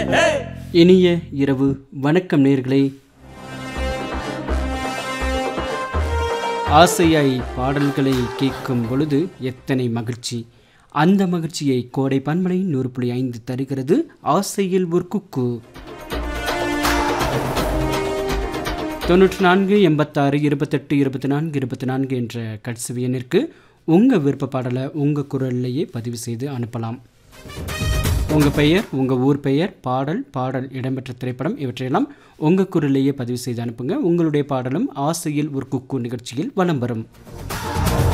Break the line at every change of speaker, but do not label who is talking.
இனிய இரவு வணக்கம் நேர்களே ஆசையாய் பாடல்களை கேட்கும் பொழுது எத்தனை மகிழ்ச்சி அந்த மகிழ்ச்சியை கோடை பன்மலை நூறு புள்ளி ஐந்து தருகிறது ஆசையில் ஒரு குக்கு தொண்ணூற்றி நான்கு எண்பத்தாறு இருபத்தெட்டு இருபத்தி நான்கு இருபத்தி நான்கு என்ற கட்சி எண்ணிற்கு உங்கள் விருப்ப பாடலை உங்கள் குரல்லையே பதிவு செய்து அனுப்பலாம் உங்கள் பெயர் உங்கள் ஊர் பெயர் பாடல் பாடல் இடம்பெற்ற திரைப்படம் இவற்றையெல்லாம் உங்கள் குரலையே பதிவு செய்து அனுப்புங்க உங்களுடைய பாடலும் ஆசையில் ஒரு குக்கு நிகழ்ச்சியில் வலம் வரும்